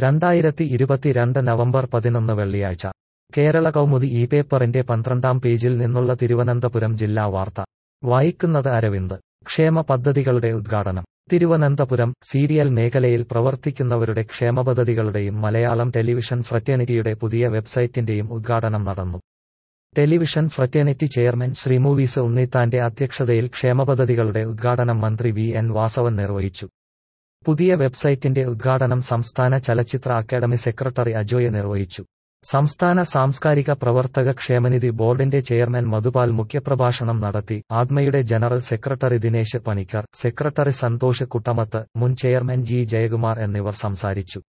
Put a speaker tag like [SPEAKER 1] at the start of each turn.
[SPEAKER 1] രണ്ടായിരത്തി ഇരുപത്തിരണ്ട് നവംബർ പതിനൊന്ന് വെള്ളിയാഴ്ച കേരള കൗമുദി ഈ പേപ്പറിന്റെ പന്ത്രണ്ടാം പേജിൽ നിന്നുള്ള തിരുവനന്തപുരം ജില്ലാ വാർത്ത വായിക്കുന്നത് അരവിന്ദ് ക്ഷേമ പദ്ധതികളുടെ ഉദ്ഘാടനം തിരുവനന്തപുരം സീരിയൽ മേഖലയിൽ പ്രവർത്തിക്കുന്നവരുടെ ക്ഷേമപദ്ധതികളുടെയും മലയാളം ടെലിവിഷൻ ഫ്രറ്റേണിറ്റിയുടെ പുതിയ വെബ്സൈറ്റിന്റെയും ഉദ്ഘാടനം നടന്നു television fraternity chairman Sree Movies ഉണ്ണിത്താന്റെ അധ്യക്ഷതയിൽ ക്ഷേമപദ്ധതികളുടെ ഉദ്ഘാടനം മന്ത്രി വി എൻ വാസവൻ നിർവഹിച്ചു പുതിയ വെബ്സൈറ്റിന്റെ ഉദ്ഘാടനം സംസ്ഥാന ചലച്ചിത്ര അക്കാദമി സെക്രട്ടറി അജോയ് നിർവഹിച്ചു സംസ്ഥാന സാംസ്കാരിക പ്രവർത്തക ക്ഷേമനിധി ബോർഡിന്റെ ചെയർമാൻ മധുപാൽ മുഖ്യപ്രഭാഷണം നടത്തി ആത്മയുടെ general secretary Dinesh Panicker secretary Santhosh Kuttamath മുൻ ചെയർമാൻ ജി ജയകുമാർ എന്നിവർ സംസാരിച്ചു